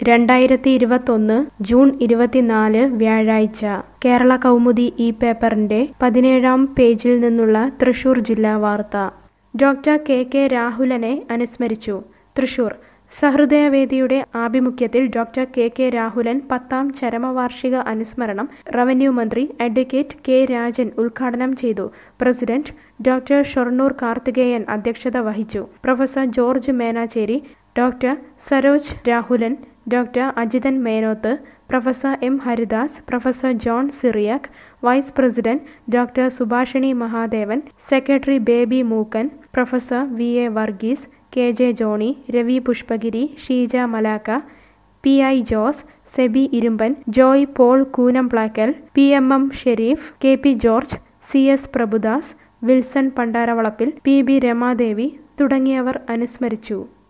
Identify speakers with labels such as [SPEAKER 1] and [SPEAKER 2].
[SPEAKER 1] രണ്ടായിരത്തി ഇരുപത്തൊന്ന് ജൂൺ ഇരുപത്തിനാല് വ്യാഴാഴ്ച കേരള കൗമുദി ഈ പേപ്പറിന്റെ പതിനേഴാം പേജിൽ നിന്നുള്ള തൃശൂർ ജില്ലാ വാർത്ത ഡോക്ടർ കെ കെ രാഹുലനെ അനുസ്മരിച്ചു തൃശൂർ സഹൃദയവേദിയുടെ ആഭിമുഖ്യത്തിൽ ഡോക്ടർ കെ കെ രാഹുലൻ പത്താം ചരമവാർഷിക അനുസ്മരണം റവന്യൂ മന്ത്രി അഡ്വക്കേറ്റ് കെ രാജൻ ഉദ്ഘാടനം ചെയ്തു പ്രസിഡന്റ് ഡോക്ടർ ഷൊർണൂർ കാർത്തികേയൻ അധ്യക്ഷത വഹിച്ചു professor George Menachery doctor Saroj Rahulan doctor Ajithan Menoth professor M Haridas professor John Cyriac vice president doctor Subhashini Mahadevan secretary Baby Mookkan professor V A Varghese K J Johnny Ravi Pushpagiri Sheeja Malakka P I Jose Seby Irumban Joy Paul Koonamplakkal P M M Sherif K P George C S Prabhudas Wilson Pandaravalappil P B Ramadevi തുടങ്ങിയവർ അനുസ്മരിച്ചു